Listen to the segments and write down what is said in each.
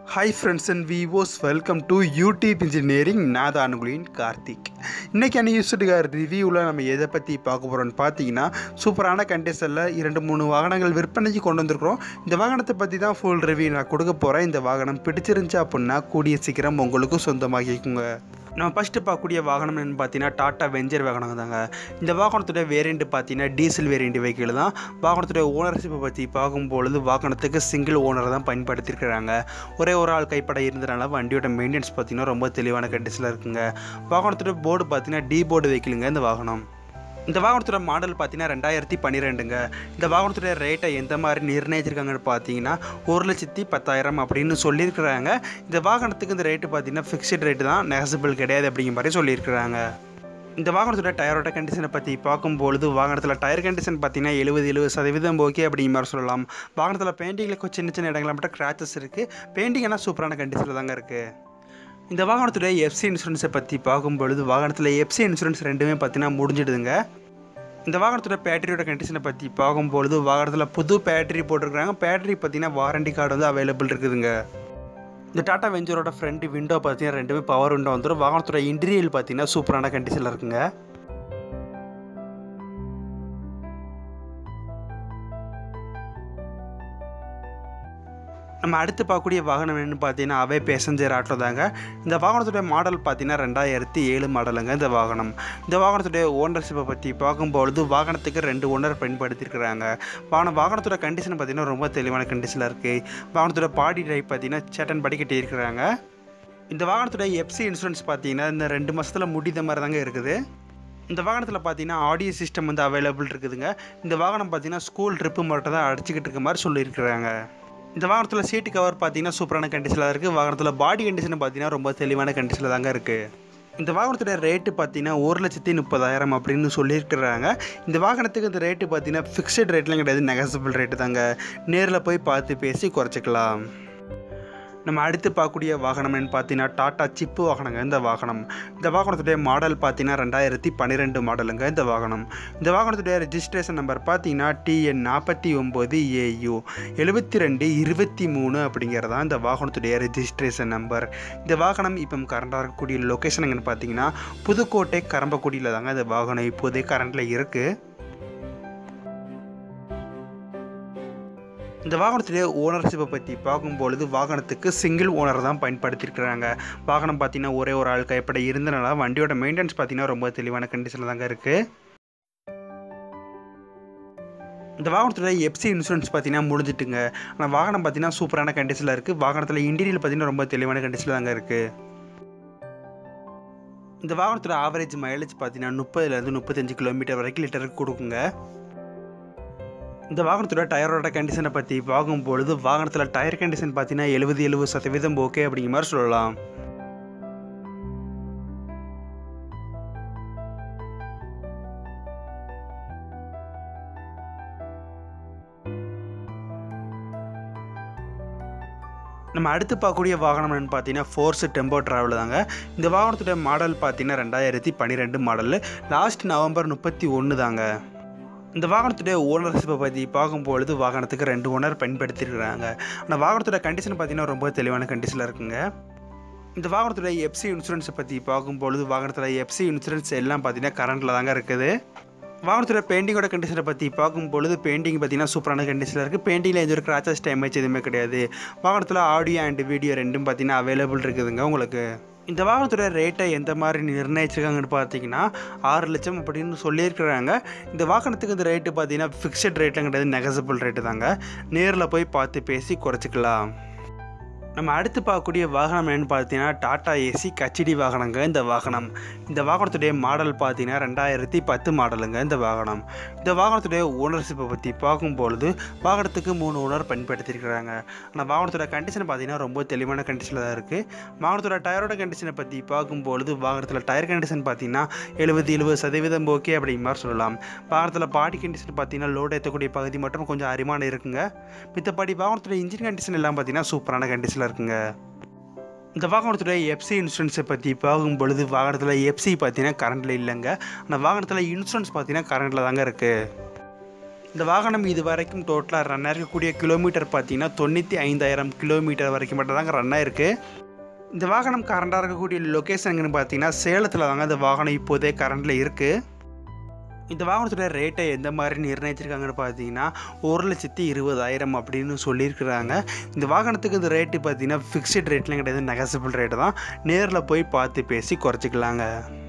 hi friends and vivos welcome to YouTube engineering நான் தான் அனுகுலின் கார்த்திக் இன்றைக்கி அன்யூஸ்டுகார் ரிவ்யூவில் நம்ம எதை பற்றி பார்க்க போகிறோம்னு பார்த்தீங்கன்னா சூப்பரான கண்டிஷனில் இரண்டு மூணு வாகனங்கள் விற்பனைக்கு கொண்டு வந்திருக்கிறோம் இந்த வாகனத்தை பற்றி தான் ஃபுல் ரிவ்யூ நான் கொடுக்க போகிறேன் இந்த வாகனம் பிடிச்சிருந்துச்சு அப்படின்னா கூடிய சீக்கிரம் உங்களுக்கு சொந்தமாகிக்குங்க நம்ம ஃபஸ்ட்டு பார்க்கக்கூடிய வாகனம் என்னன்னு பார்த்தீங்கன்னா டாட்டா வெஞ்சர் வாகனம் தாங்க இந்த வாகனத்துடைய வேரியண்ட் பார்த்தீங்கன்னா டீசல் வேரியண்ட் வெஹிக்கிள் தான் வாகனத்துடைய ஓனர்ஷிப்பை பற்றி பார்க்கும்பொழுது வாகனத்துக்கு சிங்கிள் ஓனர் தான் பயன்படுத்தியிருக்கிறாங்க ஒரே ஒரு ஆள் கைப்பட இருந்தனால வண்டியோட மெயின்டெனன்ஸ் பார்த்தீங்கன்னா ரொம்ப தெளிவான கண்டிஷனில் இருக்குங்க வாகனத்தோட போர்டு பார்த்தீங்கன்னா டி போர்டு வெஹிக்கிளுங்க இந்த வாகனம் இந்த வாகனத்தோட மாடல் பார்த்தீங்கன்னா ரெண்டாயிரத்தி பன்னிரெண்டுங்க இந்த வாகனத்தோட ரேட்டை எந்த மாதிரி நிர்ணயிச்சிருக்காங்கன்னு பார்த்தீங்கன்னா ஒரு லட்சத்தி பத்தாயிரம் அப்படின்னு சொல்லியிருக்கிறாங்க இந்த வாகனத்துக்கு இந்த ரேட்டு பார்த்தீங்கன்னா ஃபிக்ஸ்டு ரேட்டு தான் நெகசிபிள் கிடையாது அப்படிங்கிற மாதிரி சொல்லியிருக்கிறாங்க இந்த வாகனத்தோட டயரோட கண்டிஷனை பற்றி பார்க்கும்பொழுது வாகனத்தில் டயர் கண்டிஷன் பார்த்தீங்கன்னா எழுபது எழுபது சதவீதம் ஓகே அப்படிங்கிற மாதிரி சொல்லலாம் வாகனத்தில் பெயிண்டிங்கில் கொஞ்சம் சின்ன சின்ன இடங்களில் மட்டும் கிராச்சஸ் இருக்குது பெயிண்டிங் எல்லாம் சூப்பரான கண்டிஷனில் தாங்க இருக்குது இந்த வாகனத்துடைய எஃப்சி இன்சூரன்ஸை பற்றி பார்க்கும்பொழுது வாகனத்தில் எஃப்சி இன்சூரன்ஸ் ரெண்டுமே பார்த்தீங்கன்னா முடிஞ்சிடுதுங்க இந்த வாகனத்தோட பேட்டரியோட கண்டிஷனை பற்றி பார்க்கும்பொழுது வாகனத்தில் புது பேட்டரி போட்டிருக்கிறாங்க பேட்டரி பார்த்தீங்கன்னா வாரண்டி கார்டு வந்து அவைலபிள் இருக்குதுங்க இந்த டாடா வெஞ்சரோட ஃப்ரண்ட் விண்டோ பார்த்தீங்கன்னா ரெண்டுமே பவர் விண்டோ வந்துடும் வாகனத்தோட இன்டீரியல் பார்த்தீங்கன்னா சூப்பரான கண்டிஷனில் இருக்குங்க நம்ம அடுத்து பார்க்கக்கூடிய வாகனம் என்னென்னு பார்த்தீங்கன்னா அவே பேசஞ்சர் ஆட்டோ தாங்க இந்த வாகனத்துடைய மாடல் பார்த்தீங்கன்னா ரெண்டாயிரத்தி ஏழு மாடலுங்க இந்த வாகனம் இந்த வாகனத்துடைய ஓனர்ஷிப்பை பற்றி பார்க்கும்பொழுது வாகனத்துக்கு ரெண்டு ஓனர் பயன்படுத்தியிருக்கிறாங்க வாகன வாகனத்தோட கண்டிஷன் பார்த்தீங்கன்னா ரொம்ப தெளிவான கண்டிஷனில் இருக்குது வாகனத்தோட பாடி டைப் பார்த்தீங்கன்னா சேட்டன் படி கட்டியிருக்கிறாங்க இந்த வாகனத்துடைய எஃப்சி இன்சூரன்ஸ் பார்த்தீங்கன்னா இந்த ரெண்டு மாதத்தில் முடிந்த மாதிரி தாங்க இருக்குது இந்த வாகனத்தில் பார்த்தீங்கன்னா ஆடியோ சிஸ்டம் வந்து அவைலபிள் இருக்குதுங்க இந்த வாகனம் பார்த்தீங்கன்னா ஸ்கூல் ட்ரிப்பு மட்டும் தான் அடிச்சுக்கிட்டு இருக்க மாதிரி சொல்லியிருக்கிறாங்க இந்த வாகனத்தில் சீட்டு கவர் பார்த்தீங்கன்னா சூப்பரான கண்டிஷனில் இருக்குது வாகனத்தில் பாடி கண்டிஷன் பார்த்தீங்கன்னா ரொம்ப தெளிவான கண்டிஷனில் தாங்க இருக்குது இந்த வாகனத்துடைய ரேட்டு பார்த்தீங்கன்னா ஒரு லட்சத்தி முப்பதாயிரம் அப்படின்னு சொல்லியிருக்கிறாங்க இந்த வாகனத்துக்கு இந்த ரேட்டு பார்த்தீங்கன்னா ஃபிக்ஸட் ரேட்லாம் கிடையாது நெகசிபிள் ரேட்டு தாங்க நேரில் போய் பார்த்து பேசி குறைச்சிக்கலாம் நம்ம அடுத்து பார்க்கக்கூடிய வாகனம் என்னன்னு பார்த்தீங்கன்னா டாட்டா சிப்பு வாகனங்க இந்த வாகனம் இந்த வாகனத்துடைய மாடல் பார்த்தீங்கன்னா ரெண்டாயிரத்தி பன்னிரெண்டு மாடலுங்க இந்த வாகனம் இந்த வாகனத்துடைய ரெஜிஸ்ட்ரேஷன் நம்பர் பார்த்தீங்கன்னா டிஎன் நாற்பத்தி ஒம்பது ஏயு எழுபத்தி ரெண்டு இருபத்தி மூணு அப்படிங்கிறதா இந்த வாகனத்துடைய ரெஜிஸ்ட்ரேஷன் நம்பர் இந்த வாகனம் இப்போ கரண்டாக இருக்கக்கூடிய லொக்கேஷன் எங்கன்னு பார்த்தீங்கன்னா புதுக்கோட்டை கரம்பக்குடியில் தாங்க இந்த வாகனம் இப்போதே கரண்டில் இருக்குது இந்த வாகனத்துடைய ஓனர்ஷிப்பை பற்றி பார்க்கும்பொழுது வாகனத்துக்கு சிங்கிள் ஓனர் தான் பயன்படுத்தியிருக்கிறாங்க வாகனம் பார்த்தீங்கன்னா ஒரே ஒரு ஆள் கைப்பட இருந்தனால வண்டியோட மெயின்டெனன்ஸ் பார்த்தீங்கன்னா ரொம்ப தெளிவான கண்டிஷனில் தாங்க இருக்குது இந்த வாகனத்துடைய எஃப்சி இன்சூரன்ஸ் பார்த்தீங்கன்னா முடிஞ்சிட்டுங்க ஆனால் வாகனம் பார்த்தீங்கன்னா சூப்பரான கண்டிஷனில் இருக்குது வாகனத்தில் இன்டீரியல் பார்த்தீங்கன்னா ரொம்ப தெளிவான கண்டிஷனில் தாங்க இருக்குது இந்த வாகனத்தோட ஆவரேஜ் மைலேஜ் பார்த்தீங்கன்னா முப்பதுலேருந்து முப்பத்தஞ்சு கிலோமீட்டர் வரைக்கும் லிட்டருக்கு கொடுக்குங்க இந்த வாகனத்தோட டயரோட கண்டிஷனை பற்றி பார்க்கும்பொழுது வாகனத்தில் டயர் கண்டிஷன் பார்த்தீங்கன்னா எழுபது எழுபது சதவீதம் ஓகே அப்படிங்கிற மாதிரி சொல்லலாம் நம்ம அடுத்து பார்க்கக்கூடிய வாகனம் என்னன்னு பார்த்தீங்கன்னா ஃபோர்ஸ் டெம்போ ட்ராவல் தாங்க இந்த வாகனத்துடைய மாடல் பார்த்தீங்கன்னா ரெண்டாயிரத்தி பன்னிரெண்டு மாடல் லாஸ்ட் நவம்பர் முப்பத்தி ஒன்று தாங்க இந்த வாகனத்துடைய ஓனர்ஷிப்பை பற்றி பார்க்கும்பொழுது வாகனத்துக்கு ரெண்டு ஓனர் பயன்படுத்தியிருக்கிறாங்க ஆனால் வாகனத்தோட கண்டிஷன் பார்த்தீங்கன்னா ரொம்ப தெளிவான கண்டிஷனில் இருக்குங்க இந்த வாகனத்துடைய எஃப்சி இன்சூரன்ஸை பற்றி பார்க்கும்பொழுது வாகனத்தில் எஃப்சி இன்சூரன்ஸ் எல்லாம் பார்த்தீங்கன்னா கரண்டில் தாங்க இருக்குது வாகனத்தோட பெயிண்டிங்கோட கண்டிஷனை பற்றி பார்க்கும்பொழுது பெயிண்டிங் பார்த்தீங்கன்னா சூப்பரான கண்டிஷனில் இருக்குது பெயிண்டிங்கில் எந்த ஒரு கிராச்சஸ் டேமேஜ் எதுவுமே கிடையாது வாகனத்தில் ஆடியோ அண்ட் வீடியோ ரெண்டும் பார்த்தீங்கன்னா அவைலபிள் இருக்குதுங்க உங்களுக்கு இந்த வாகனத்தோட ரேட்டை எந்த மாதிரி நிர்ணயிச்சிருக்காங்கன்னு பார்த்தீங்கன்னா ஆறு லட்சம் அப்படின்னு சொல்லியிருக்கிறாங்க இந்த வாகனத்துக்கு இந்த ரேட்டு பார்த்தீங்கன்னா ஃபிக்ஸட் ரேட்லாம் கிடையாது நெகசிபிள் ரேட்டு தாங்க நேரில் போய் பார்த்து பேசி குறைச்சிக்கலாம் நம்ம அடுத்து பார்க்கக்கூடிய வாகனம் என்னென்னு பார்த்தீங்கன்னா டாடா ஏசி கச்சிடி வாகனங்க இந்த வாகனம் இந்த வாகனத்துடைய மாடல் பார்த்தீங்கன்னா ரெண்டாயிரத்தி பத்து மாடலுங்க இந்த வாகனம் இந்த வாகனத்துடைய ஓனர்ஷிப்பை பற்றி பார்க்கும்பொழுது வாகனத்துக்கு மூணு ஓனர் பயன்படுத்தியிருக்கிறாங்க ஆனால் வாகனத்தோட கண்டிஷன் பார்த்தீங்கன்னா ரொம்ப தெளிவான கண்டிஷனில் தான் இருக்குது வாகனத்தோட டயரோட கண்டிஷனை பற்றி பார்க்கும்பொழுது வாகனத்தில் டயர் கண்டிஷன் பார்த்தீங்கன்னா எழுபது எழுபது சதவீதம் ஓகே அப்படிங்கிற மாதிரி சொல்லலாம் வாகனத்தில் பாடி கண்டிஷன் பார்த்தீங்கன்னா லோடு ஏற்றக்கூடிய பகுதி மட்டும் கொஞ்சம் அரிமான இருக்குங்க மித்தபடி வாகனத்தோட இன்ஜின் கண்டிஷன் எல்லாம் பார்த்தீங்கன்னா சூப்பரான கண்டிஷனில் இருக்குங்க இந்த வாகனத்துடைய எஃப்சி இன்சூரன்ஸை பற்றி பார்க்கும் பொழுது வாகனத்தில் எஃப்சி பார்த்தீங்கன்னா கரண்டில் இல்லைங்க ஆனால் வாகனத்தில் இன்சூரன்ஸ் பார்த்தீங்கன்னா கரண்டில் தாங்க இருக்குது இந்த வாகனம் இது வரைக்கும் டோட்டலாக ரன் ஆகிருக்கக்கூடிய கிலோமீட்டர் பார்த்தீங்கன்னா தொண்ணூற்றி ஐந்தாயிரம் கிலோமீட்டர் வரைக்கும் மட்டும் தாங்க ரன் ஆயிருக்கு இந்த வாகனம் கரண்டாக இருக்கக்கூடிய லொக்கேஷன் எங்கன்னு பார்த்தீங்கன்னா சேலத்தில் தாங்க இந்த வாகனம் இப்போதே கரண்டில் இருக்குது இந்த வாகனத்தோட ரேட்டை எந்த மாதிரி நிர்ணயிச்சிருக்காங்கன்னு பார்த்தீங்கன்னா ஒரு லட்சத்தி இருபதாயிரம் அப்படின்னு சொல்லியிருக்கிறாங்க இந்த வாகனத்துக்கு இந்த ரேட்டு பார்த்தீங்கன்னா ஃபிக்ஸ்டு ரேட்லாம் கிடையாது நெகசிபிள் ரேட்டு தான் நேரில் போய் பார்த்து பேசி குறைச்சிக்கலாங்க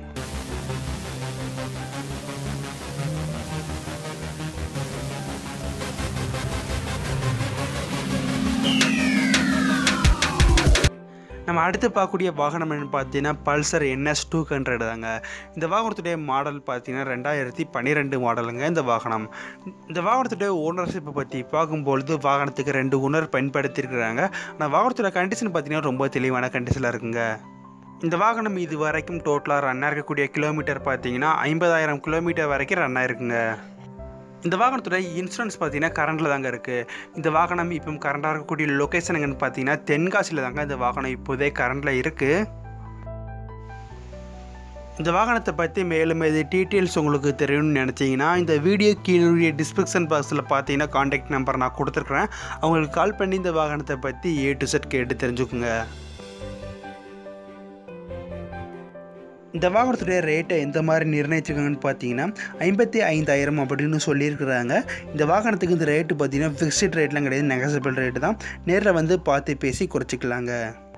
நம்ம அடுத்து பார்க்கக்கூடிய வாகனம் என்னன்னு பார்த்தீங்கன்னா பல்சர் என்எஸ் டூ ஹண்ட்ரட் தாங்க இந்த வாகனத்துடைய மாடல் பார்த்தீங்கன்னா ரெண்டாயிரத்தி பன்னிரெண்டு மாடலுங்க இந்த வாகனம் இந்த வாகனத்துடைய ஓனர்ஷிப்பை பற்றி பார்க்கும்பொழுது வாகனத்துக்கு ரெண்டு ஓனர் பயன்படுத்தியிருக்கிறாங்க ஆனால் வாகனத்தோட கண்டிஷன் பார்த்தீங்கன்னா ரொம்ப தெளிவான கண்டிஷனில் இருக்குங்க இந்த வாகனம் இது வரைக்கும் டோட்டலாக ரன் இருக்கக்கூடிய கிலோமீட்டர் பார்த்தீங்கன்னா ஐம்பதாயிரம் கிலோமீட்டர் வரைக்கும் ரன் ஆயிருக்குங்க இந்த வாகனத்தோட இன்சூரன்ஸ் பார்த்தீங்கன்னா கரண்டில் தாங்க இருக்குது இந்த வாகனம் இப்போ கரண்டாக இருக்கக்கூடிய லொக்கேஷன் எங்கன்னு பார்த்தீங்கன்னா தென்காசியில் தாங்க இந்த வாகனம் இப்போதே கரண்டில் இருக்குது இந்த வாகனத்தை பற்றி மேலும் இது டீட்டெயில்ஸ் உங்களுக்கு தெரியணும்னு நினச்சிங்கன்னா இந்த வீடியோ கீழே டிஸ்கிரிப்ஷன் பாக்ஸில் பார்த்தீங்கன்னா காண்டாக்ட் நம்பர் நான் கொடுத்துருக்குறேன் அவங்களுக்கு கால் பண்ணி இந்த வாகனத்தை பற்றி ஏ டு செட் கேட்டு தெரிஞ்சுக்குங்க இந்த வாகனத்துடைய ரேட்டை எந்த மாதிரி நிர்ணயிச்சிருக்காங்கன்னு பார்த்தீங்கன்னா ஐம்பத்தி ஐந்தாயிரம் அப்படின்னு சொல்லியிருக்கிறாங்க இந்த வாகனத்துக்கு இந்த ரேட்டு பார்த்தீங்கன்னா ஃபிக்ஸ்ட் ரேட்லாம் கிடையாது நெகசபிள் ரேட்டு தான் நேரில் வந்து பார்த்து பேசி குறைச்சிக்கலாங்க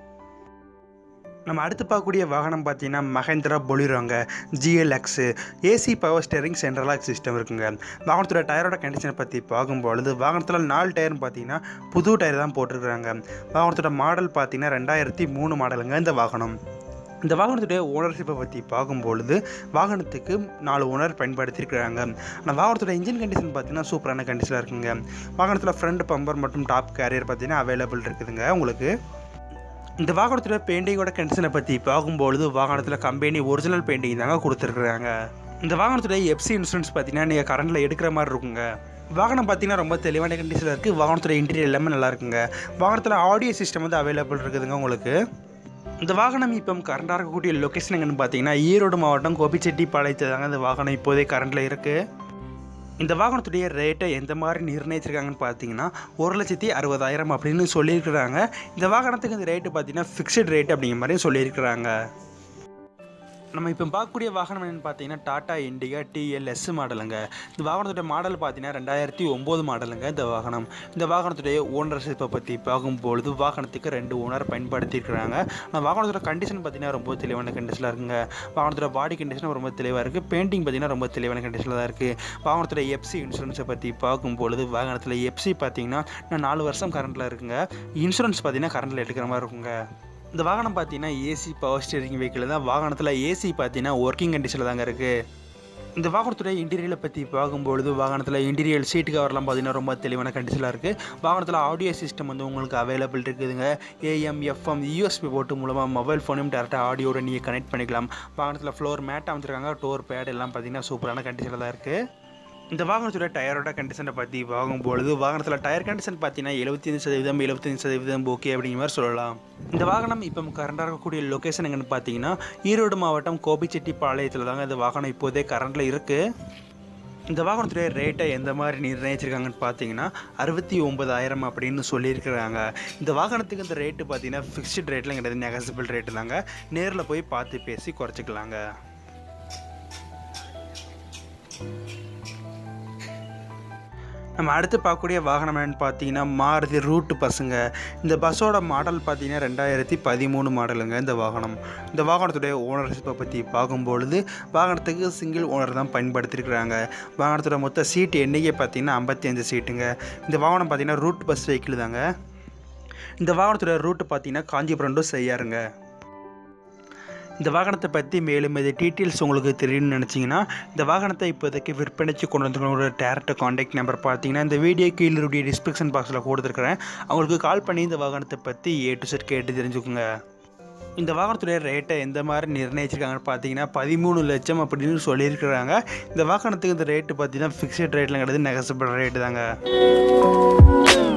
நம்ம அடுத்து பார்க்கக்கூடிய வாகனம் பார்த்தீங்கன்னா மகேந்திரா பொலிரோங்க GLX AC power steering central lock system இருக்குங்க வாகனத்தோட டயரோட கண்டிஷனை பற்றி பார்க்கும்பொழுது வாகனத்தில் நாலு டயர்னு பார்த்தீங்கன்னா புது டயர் தான் போட்டிருக்கிறாங்க வாகனத்தோட மாடல் பார்த்தீங்கன்னா ரெண்டாயிரத்தி மூணு மாடலுங்க இந்த வாகனம் இந்த வாகனத்துடைய ஓனர்ஷிப்பை பற்றி பார்க்கும்பொழுது வாகனத்துக்கு நாலு ஓனர் பயன்படுத்தியிருக்கிறாங்க ஆனால் வாகனத்தோட இன்ஜின் கண்டிஷன் பார்த்தீங்கன்னா சூப்பரான கண்டிஷனில் இருக்குங்க வாகனத்தில் ஃப்ரண்ட் பம்பர் மற்றும் டாப் கேரியர் பார்த்தீங்கன்னா அவைலபிள் இருக்குதுங்க உங்களுக்கு இந்த வாகனத்தோட பெயிண்டிங்கோட கண்டிஷனை பற்றி பார்க்கும்பொழுது வாகனத்தில் கம்பெனி ஒரிஜினல் பெயிண்டிங் தாங்க கொடுத்துருக்குறாங்க இந்த வாகனத்தோட எஃப்சி இன்சூரன்ஸ் பார்த்தீங்கன்னா நீங்கள் கரண்டில் எடுக்கிற மாதிரி இருக்குங்க வாகனம் பார்த்தீங்கன்னா ரொம்ப தெளிவான கண்டிஷனில் இருக்குது வாகனத்தோட இன்டீரியர் எல்லாமே நல்லா இருக்குங்க வாகனத்தில் ஆடியோ சிஸ்டம் வந்து அவைலபிள் இருக்குதுங்க உங்களுக்கு இந்த வாகனம் இப்போ கரண்டாக இருக்கக்கூடிய லொக்கேஷன் எங்கன்னு பார்த்தீங்கன்னா ஈரோடு மாவட்டம் கோபிச்செட்டிப்பாளையத்தில் தாங்க இந்த வாகனம் இப்போதே கரண்டில் இருக்குது இந்த வாகனத்துடைய ரேட்டை எந்த மாதிரி நிர்ணயிச்சிருக்காங்கன்னு பார்த்தீங்கன்னா ஒரு லட்சத்தி அறுபதாயிரம் அப்படின்னு சொல்லியிருக்கிறாங்க இந்த வாகனத்துக்கு இந்த ரேட்டு பார்த்தீங்கன்னா ஃபிக்ஸ்டு ரேட் அப்படிங்கிற மாதிரி சொல்லியிருக்கிறாங்க நம்ம இப்போ பார்க்கக்கூடிய வாகனம் என்னென்னு பார்த்தீங்கன்னா டாடா இண்டிகா டிஎல்எஸ் மாடலுங்க இந்த வாகனத்துடைய மாடல் பார்த்தீங்கன்னா ரெண்டாயிரத்தி ஒம்பது மாடலுங்க இந்த வாகனம் இந்த வாகனத்துடைய ஓனர்ஷிப்பை பற்றி பார்க்கும்பொழுது வாகனத்துக்கு ரெண்டு ஓனர் பயன்படுத்தியிருக்கிறாங்க ஆனால் வாகனத்தோட கண்டிஷன் பார்த்தீங்கன்னா ரொம்ப தெளிவான கண்டிஷனில் இருக்குங்க வாகனத்தோட பாடி கண்டிஷன் ரொம்ப தெளிவாக இருக்குது பெயிண்டிங் பார்த்தீங்கன்னா ரொம்ப தெளிவான கண்டிஷனில் தான் இருக்குது வாகனத்தோட எஃப்சி இன்சூரன்ஸை பற்றி பார்க்கும்பொழுது வாகனத்தில் எஃப்சி பார்த்தீங்கன்னா இன்னும் நாலு வருஷம் கரண்டில் இருக்குங்க இன்சூரன்ஸ் பார்த்தீங்கன்னா கரண்டில் எடுக்கிற மாதிரி இருக்குங்க இந்த வாகனம் பார்த்தீங்கன்னா ஏசி பவர் ஸ்டேரிங் வெஹிக்கிள் தான் வாகனத்தில் ஏசி பார்த்தீங்கன்னா ஒர்க்கிங் கண்டிஷனில் தாங்க இருக்குது இந்த வாகனத்துடைய இன்டீரியலை பற்றி பார்க்கும்பொழுது வாகனத்தில் இன்டீரியல் சீட்டு கவர்லாம் பார்த்தீங்கன்னா ரொம்ப தெளிவான கண்டிஷனில் இருக்குது வாகனத்தில் ஆடியோ சிஸ்டம் வந்து உங்களுக்கு அவைலபிள் இருக்குதுங்க ஏஎம் எஃப்எம் யூஎஸ்பி போட்டு மூலமாக மொபைல் ஃபோனையும் டேரெக்டாக ஆடியோட நீங்கள் கனெக்ட் பண்ணிக்கலாம் வாகனத்தில் ஃப்ளோர் மேட் அமைச்சிருக்காங்க டோர் பேட் எல்லாம் பார்த்தீங்கன்னா சூப்பரான கண்டிஷனில் தான் இருக்குது இந்த வாகனத்தோட டயரோட கண்டிஷனை பற்றி வாங்கும்பொழுது வாகனத்தில் டயர் கண்டிஷன் பார்த்தீங்கன்னா எழுபத்தஞ்சு சதவீதம் எழுபத்தஞ்சு சதவீதம் ஓகே அப்படிங்கிற மாதிரி சொல்லலாம் இந்த வாகனம் இப்போ கரண்டாக இருக்கக்கூடிய லொக்கேஷன் எங்கன்னு பார்த்தீங்கன்னா ஈரோடு மாவட்டம் கோபிச்செட்டிப்பாளையத்தில் தாங்க இந்த வாகனம் இப்போதே கரண்டில் இருக்குது இந்த வாகனத்துடைய ரேட்டை எந்த மாதிரி நிர்ணயிச்சிருக்காங்கன்னு பார்த்தீங்கன்னா அறுபத்தி ஒன்பதாயிரம் அப்படின்னு சொல்லியிருக்கிறாங்க இந்த வாகனத்துக்கு இந்த ரேட்டு பார்த்தீங்கன்னா ஃபிக்ஸ்டு ரேட்லாம் கிடையாது நெகசிபிள் ரேட்டு தாங்க நேரில் போய் பார்த்து பேசி குறைச்சிக்கலாங்க நம்ம அடுத்து பார்க்கக்கூடிய வாகனம் என்னன்னு பார்த்தீங்கன்னா மாருதி ரூட்டு பஸ்ஸுங்க இந்த பஸ்ஸோட மாடல் பார்த்தீங்கன்னா ரெண்டாயிரத்தி பதிமூணு மாடலுங்க இந்த வாகனம் இந்த வாகனத்துடைய ஓனர்ஷிப்பை பற்றி பார்க்கும்பொழுது வாகனத்துக்கு சிங்கிள் ஓனர் தான் பயன்படுத்தியிருக்கிறாங்க வாகனத்தோட மொத்த சீட்டு எண்ணிக்கை பார்த்தீங்கன்னா ஐம்பத்தி அஞ்சு சீட்டுங்க இந்த வாகனம் பார்த்தீங்கன்னா ரூட் பஸ் வெஹிக்கிள் தாங்க இந்த வாகனத்தோட ரூட்டு பார்த்தீங்கன்னா காஞ்சிபுரம் டு செய்யாருங்க இந்த வாகனத்தை பற்றி மேலும் இது டீட்டெயில்ஸ் உங்களுக்கு தெரியணும்னு நினச்சிங்கன்னா இந்த வாகனத்தை இப்போதைக்கு விற்பனைக்கு கொண்டு வந்துருக்கிற டேரக்ட் காண்டாக்ட் நம்பர் பார்த்தீங்கன்னா இந்த வீடியோ கீழே டிஸ்கிரிப்ஷன் பாக்ஸில் கொடுத்துருக்குறேன் அவங்களுக்கு கால் பண்ணி இந்த வாகனத்தை பற்றி ஏ டு செட் கேட்டு தெரிஞ்சுக்கோங்க இந்த வாகனத்துடைய ரேட்டை எந்த மாதிரி நிர்ணயிச்சிருக்காங்கன்னு பார்த்தீங்கன்னா பதிமூணு லட்சம் அப்படின்னு சொல்லியிருக்கிறாங்க இந்த வாகனத்துக்கு இந்த ரேட்டு பார்த்தீங்கன்னா ஃபிக்ஸ்ட் ரேட்டில் கிடையாது நெகசபிள் ரேட்டு தாங்க